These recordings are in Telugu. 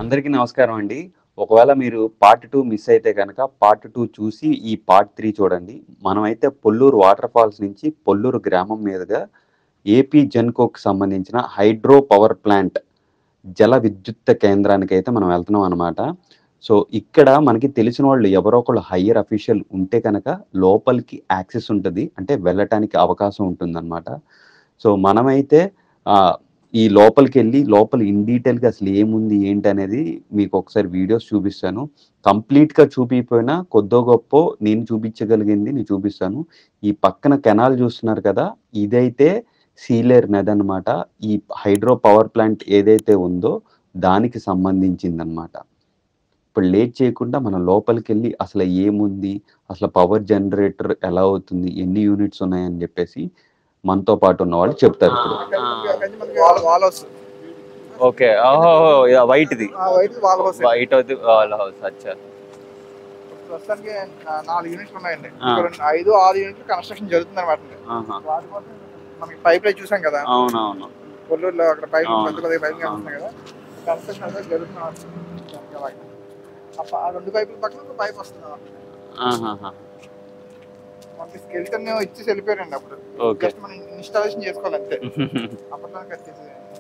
అందరికీ నమస్కారం అండి ఒకవేళ మీరు పార్ట్ టూ మిస్ అయితే కనుక పార్ట్ టూ చూసి ఈ పార్ట్ త్రీ చూడండి మనమైతే పొల్లూరు వాటర్ ఫాల్స్ నుంచి పొల్లూరు గ్రామం మీదుగా ఏపీ జెన్కోకి సంబంధించిన హైడ్రో పవర్ ప్లాంట్ జల విద్యుత్ కేంద్రానికి అయితే మనం వెళ్తున్నాం అనమాట సో ఇక్కడ మనకి తెలిసిన వాళ్ళు ఎవరో ఒకళ్ళు హయ్యర్ అఫీషియల్ ఉంటే కనుక లోపలికి యాక్సెస్ ఉంటుంది అంటే వెళ్ళటానికి అవకాశం ఉంటుందన్నమాట సో మనమైతే ఆ, ఈ లోపలికి వెళ్ళి లోపల ఇన్ డీటెయిల్గా అసలు ఏముంది ఏంటి అనేది మీకు ఒకసారి వీడియోస్ చూపిస్తాను కంప్లీట్గా చూపించకపోయినా కొద్దో గొప్ప నేను చూపించగలిగింది నేను చూపిస్తాను ఈ పక్కన కెనాల్ చూస్తున్నారు కదా ఇదైతే సీలేర్ నది అనమాట ఈ హైడ్రో పవర్ ప్లాంట్ ఏదైతే ఉందో దానికి సంబంధించిందనమాట ఇప్పుడు లేట్ చేయకుండా మనం లోపలికి వెళ్ళి అసలు ఏముంది అసలు పవర్ జనరేటర్ ఎలా అవుతుంది ఎన్ని యూనిట్స్ ఉన్నాయని చెప్పేసి మనతో పాటు ఉన్న వాళ్ళు చెప్తారు ఇప్పుడు వాల్ వాల్ హౌస్ ఓకే ఓహో వైట్ది ఆ వైట్ వాల్ హౌస్ వైట్ అవుతుంది వాళ్ళ హౌస్ అచ్చా ప్రస్తుతానికి నా- నాలుగు యూనిట్లు ఉన్నాయండి ఆ. ఇక్కడ ఐదు ఆరు యూనిట్లు కన్స్ట్రక్షన్ జరుగుతుంది అనమాట ఆహా. వాటి కోసం మనకి పైప్ లైన్ చూసాం కదా అవునవును కొల్లూరులో అక్కడ పైప్ అవును. పెద్ద పెద్ద పైప్ కనిపిస్తున్నాయి కదా కన్స్ట్రక్షన్ అనేది జరుగుతుంది అన్నమాట. అలాగే. ఆ ప- ఆ రెండు పైపుల పక్కన ఒక పైప్ వస్తుంది అన్నమాట. ఆహాహా. మనకి స్కెల్టన్ ఇచ్చేసి వెళ్ళిపోయారండి అప్పుడు ఓకే జస్ట్ మనం ఇన్స్టాలేషన్ చేసుకోవాలి అంతే అప్పట్లో వచ్చేసి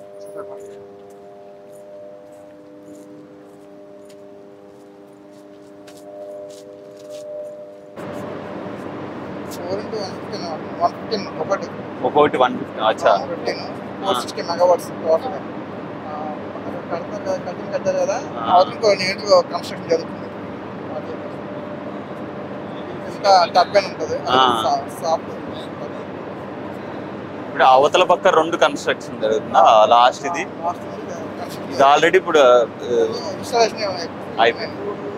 four into one fifteen one fifteen ఒకటి ఒక్కొక్కటి వన్ ఫిఫ్టీ అచ్చా fifteen four sixty megawatts total కడతారు కదా కట్టిన కట్టారు కదా ఆ. అవతల ఇంకో నీట్ కన్స్ట్రక్షన్ జరుగుతుంది ఇంకా టర్బైన్ ఉంటుంది ఆ. సాఫ్ట్ ఇప్పుడు అవతల పక్క రెండు కన్స్ట్రక్షన్ జరుగుతుందా లాస్ట్ ఇది ఇది ఆల్రెడీ ఇప్పుడు అయిపోయింది.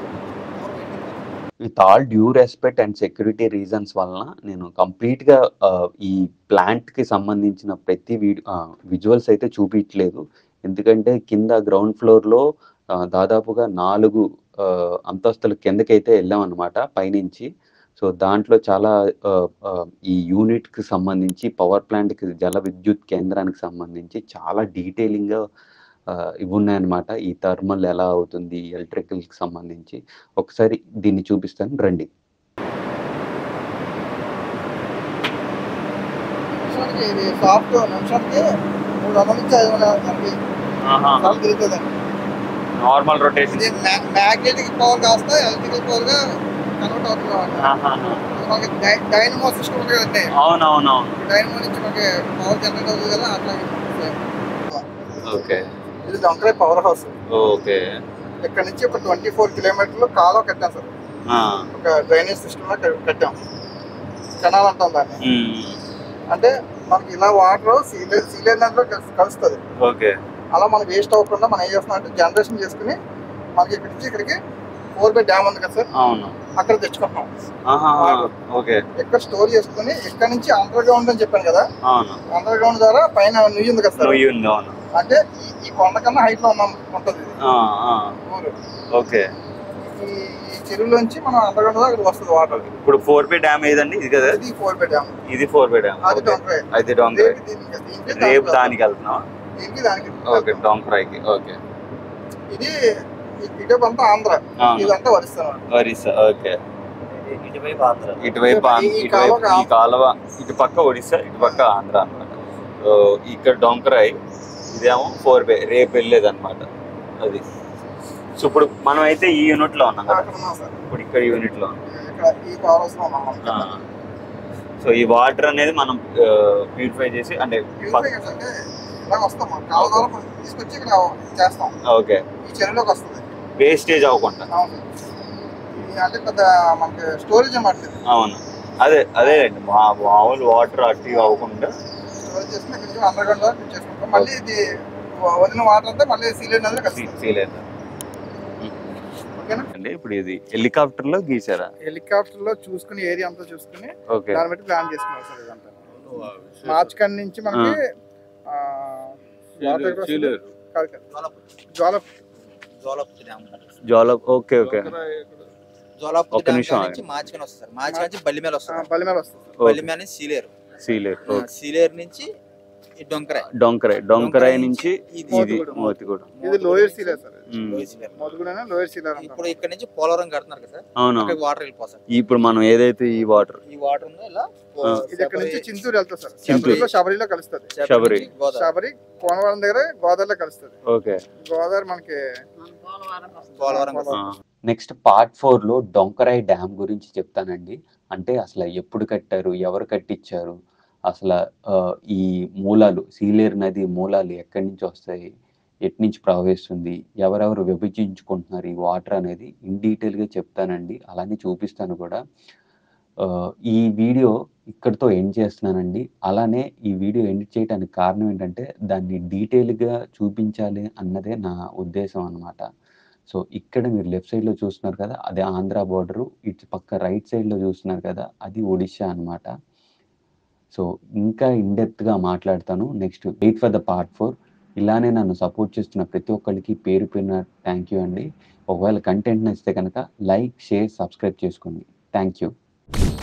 With all due respect and security reasons వలన నేను కంప్లీట్గా ఈ ప్లాంట్కి సంబంధించిన ప్రతి వీడియో విజువల్స్ అయితే చూపించలేదు ఎందుకంటే కింద గ్రౌండ్ ఫ్లోర్లో దాదాపుగా నాలుగు ఆ, అంతస్తుల కిందకైతే వెళ్ళాం అనమాట పైనుంచి సో దాంట్లో చాలా ఆ, ఆ, ఈ యూనిట్కి సంబంధించి పవర్ ప్లాంట్కి జల విద్యుత్ కేంద్రానికి సంబంధించి చాలా డీటెయిలింగ్గా ఇవి ఉన్నాయన్నమాట ఈ థర్మల్ ఎలా అవుతుంది ఎలక్ట్రికల్కి సంబంధించి ఒకసారి దీన్ని చూపిస్తాను రండి నిమిషానికి ఇది సాఫ్ట్ నిమిషానికి మూడు వందల నుంచి ఐదు వందల ఎనభై సార్లు తిరుగుతుందండి నార్మల్ రొటేషన్ ఇది మ్యాగ్నెటిక్ పవర్ కాస్త ఎలక్ట్రికల్ పవర్ గా కన్వర్ట్ అవుతుంది అన్నమాట. మనకి డై- డైనమో సిస్టమ్ ఉంటుంది కదండి అవునవునవును డైనమో నుంచి మనకి పవర్ జనరేట్ అవుతుంది కదా అట్లా ఓకే ఇది డొంకరే పవర్ హౌస్ ఓకే ఇక్కడ నుంచి ఒక ట్వంటీ ఫోర్ కిలోమీటర్లు కాలువ కట్టాం సార్ ఒక డ్రైనేజ్ సిస్టమ్ లో క- కట్టాం కెనాల్ అంటాం దాన్ని అంటే మనకి ఇలా వాటర్ సీలేజ్ సీలేజ్ దాంట్లో కలిసి- కలుస్తుంది ఓకే అలా మనం వేస్ట్ అవ్వకుండా మనం ఏం చేస్తున్నాం అంటే జనరేషన్ చేసుకుని మనకి ఇక్కడి నుంచి ఇక్కడికి ఫోర్ బై డ్యామ్ ఉంది కదా సార్ అవును అక్కడ తెచ్చుకుంటున్నాం ఓకే ఇక్కడ స్టోర్ చేసుకుని ఇక్కడ నుంచి అండర్ గ్రౌండ్ అని చెప్పాను కదా అవును అండర్ గ్రౌండ్ ద్వారా పైన నుయ్యి ఉంది కదా సార్ నువ్వు ఉంది అవును అంటే ఈ ఈ కొండ కన్నా హైట్ లో ఉన్నాం ఉంటుంది ఇది ఆ, ఆ, ఊరు ఓకే ఈ ఈ చెరువులోంచి మనం అండర్ గ్రౌండ్ దగ్గర వస్తుంది వాటర్ ఇప్పుడు ఫోర్ బై డ్యామ్ ఏదండి ఇది కదా ఇది ఫోర్ బై డ్యామ్ ఇది ఫోర్ బై డ్యామ్ అది డొంకరాయ్ అది డొంకరాయ్ దీనికి దీనికి దీనికి రేపు దానికి దానికి వెళ్తున్నావా దీనికి దానికి ఓకే డొంకరాయ్కి ఓకే ఇది ఇటువైపు అంతా ఆంధ్ర అవును ఇదంతా వరిస్తాను ఒరిస్సా ఓకే ఇటువైపు ఆంధ్ర ఇటువైపు ఆంధ్ర- ఈ ఇటువైపు కాలువ ఈ కాలువ ఇటు పక్క ఒడిస్సా ఇటు పక్క ఆంధ్ర అనమాట సో ఇక్కడ డొంకరాయ్ ఇదేమో ఫోర్ బై రేపు వెళ్ళేది అనమాట అది సో ఇప్పుడు మనం అయితే ఈ యూనిట్ లో ఉన్నాం కదా అక్కడ ఉన్నాం సార్ ఇప్పుడు ఇక్కడ యూనిట్ లో ఉన్నాం ఇక్కడ ఈ పవర్ హౌస్ లో ఉన్నాం ఆ. మనం సో ఈ వాటర్ అనేది మనం ప్యూరిఫై చేసి అంటే ప్యూరిఫై gas అంటే ఇలా వస్తాం మనం కాలువ ద్వారా మనం తీసుకొచ్చి ఇక్కడ చేస్తాం ఓకే ఈ చెరువులోకి వస్తుంది వేస్టేజ్ అవ్వకుండా అవును ఇది అంటే పెద్ద మనకి స్టోరేజ్ అన్నమాట ఇది. అవును అదే అదే అండి మా మామూలు వాటర్ అటు ఇవి అవ్వకుండా స్టోరేజ్ చేసుకుని ఇక్కడ నుంచి అండర్ గ్రౌండ్ ద్వారా చేసుకుంటాం మళ్ళీ ఇది వ- వదిలిన వాటర్ అంతా మళ్ళీ సీలేజ్ నదిలో కలుస్తుంది ఫీల్ అవుతుంది ఓకేనా అంటే ఇప్పుడు ఇది హెలికాప్టర్ లో గీసారా హెలికాప్టర్ లో చూసుకుని ఏరియా అంతా చూసుకుని ఓకే దాన్ని బట్టి ప్లాన్ చేసుకున్నాం సార్ ఇదంతా మార్చ్ కన్ నుంచి మనకి ఆ, వాటర్ ఎక్కడ వస్తుంది? కాదు కాదు. Jwala Jolaputri dam Jwala okay okay Jolaputri ఒక్క డ్యామ్ నిమిషం నుంచి మార్చికని వస్తుంది సార్ మార్చి నుంచి బల్లిమేల ఆ, వస్తుంది బల్లి మీద వస్తుంది బల్లిమేల నుంచి సీలేరు సీలేర్ ఆ, సీలేరు నుంచి ఈ డొంకరాయ్ డొంకరాయ్ డొంకరాయ్ నుంచి ఇది ఇది మోతుగూడెం. మోతిగూడెం ఇది లోయర్ సీలర్ సార్ ఉమ్. మొదలుగుడైనా లోయర్ సీలర్ ఇప్పుడు ఇక్కడ నుంచి పోలవరం కడుతున్నారు కదా సార్ అవును అక్కడ వాటర్ వెళ్ళిపోతాయి ఇప్పుడు మనం ఏదైతే ఈ వాటర్ ఈ వాటర్ ఉందో ఇలా ఆ. ఇది ఇక్కడ నుంచి చింతూరు వెళ్తుంది సార్ చింతూరు. చింతూరులో శబరిలో కలుస్తుంది శబరి శబరి. నుంచి గోదావరి శబరి కోనవరం దగ్గర గోదావరిలో కలుస్తుంది ఓకే గోదావరి మనకి పోలవరం ఆ. నెక్స్ట్ పార్ట్ ఫోర్ లో డొంకరాయ్ డ్యామ్ గురించి చెప్తానండి అంటే అసలు ఎప్పుడు కట్టారు ఎవరు కట్టించారు అసలు ఆ, ఈ మూలాలు సీలేరు నది మూలాలు ఎక్కడి నుంచి వస్తాయి ఎటు నుంచి ప్రవహిస్తుంది ఎవరెవరు విభజించుకుంటున్నారు ఈ వాటర్ అనేది ఇన్ డీటెయిల్గా చెప్తానండి అలానే చూపిస్తాను కూడా ఆ, ఈ వీడియో ఇక్కడితో ఎండ్ చేస్తున్నానండి అలానే ఈ వీడియో ఎండ్ చేయడానికి కారణం ఏంటంటే దాన్ని డీటెయిల్గా చూపించాలి అన్నదే నా ఉద్దేశం అన్నమాట సో ఇక్కడ మీరు లెఫ్ట్ సైడ్లో చూస్తున్నారు కదా అది ఆంధ్ర బార్డరు ఇటు పక్క రైట్ సైడ్లో చూస్తున్నారు కదా అది ఒడిషా అన్నమాట సో ఇంకా ఇండెప్త్గా మాట్లాడతాను next wait for the part four ఇలానే నన్ను సపోర్ట్ చేస్తున్న ప్రతి ఒక్కరికి పేరు పేరున థ్యాంక్ యూ అండి ఒకవేళ కంటెంట్ నచ్చితే కనుక లైక్ షేర్ సబ్స్క్రైబ్ చేసుకోండి థ్యాంక్ యూ